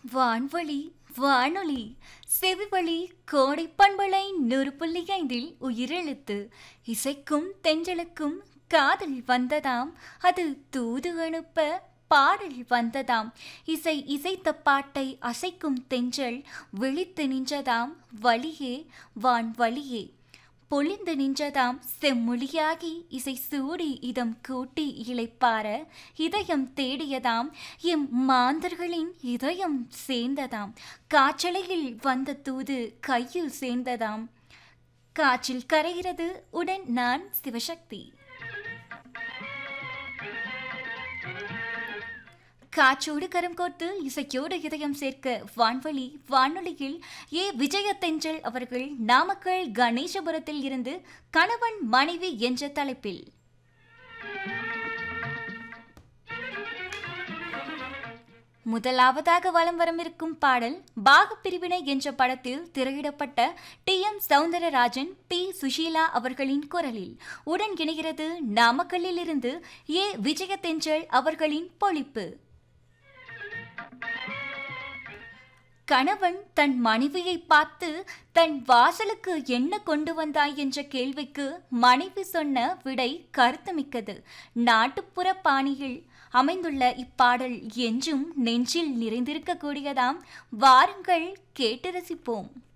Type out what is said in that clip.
வான்வழி வானொலி செவிவழி கோடை பண்பலை நூறு புள்ளி ஐந்தில் உயிரெழுத்து இசைக்கும் தென்றலுக்கும் காதல் வந்ததாம் அது தூது அனுப்ப பாடல் வந்ததாம் இசை இசைத்த பாட்டை அசைக்கும் தென்றல் விழித்து நின்றதாம் வழியே வான் வழியே பொழிந்து நின்றதாம் செம்மொழியாகி இசை சூடி இதம் கூட்டி இளைப்பார இதயம் தேடியதாம் எம் மாந்தர்களின் இதயம் சேர்ந்ததாம் காற்றலையில் வந்த தூது கையில் சேர்ந்ததாம் காற்றில் கரைகிறது உடன் நான் சிவசக்தி காற்றோடு கரம் கோர்த்து இசையோடு இதயம் சேர்க்க வான்வழி வானொலியில் ஏ விஜயத்தென்றல் அவர்கள் நாமக்கல் கணேசபுரத்தில் இருந்து கணவன் மனைவி என்ற தலைப்பில் முதலாவதாக வலம் வரமிருக்கும் பாடல் பாகப்பிரிவினை என்ற படத்தில் திரையிடப்பட்ட T M Soundararajan P Susheela அவர்களின் குரலில் உடன் இணைகிறது நாமக்கல்லில் இருந்து ஏ விஜயத்தென்றல் அவர்களின் பொழிப்பு கணவன் தன் மனைவியை பார்த்து தன் வாசலுக்கு என்ன கொண்டு வந்தாய் என்ற கேள்விக்கு மனைவி சொன்ன விடை கருத்துமிக்கது நாட்டுப்புற பாணியில் அமைந்துள்ள இப்பாடல் என்றும் நெஞ்சில் நிறைந்திருக்கக்கூடியதாம் வாருங்கள் கேட்டு ரசிப்போம்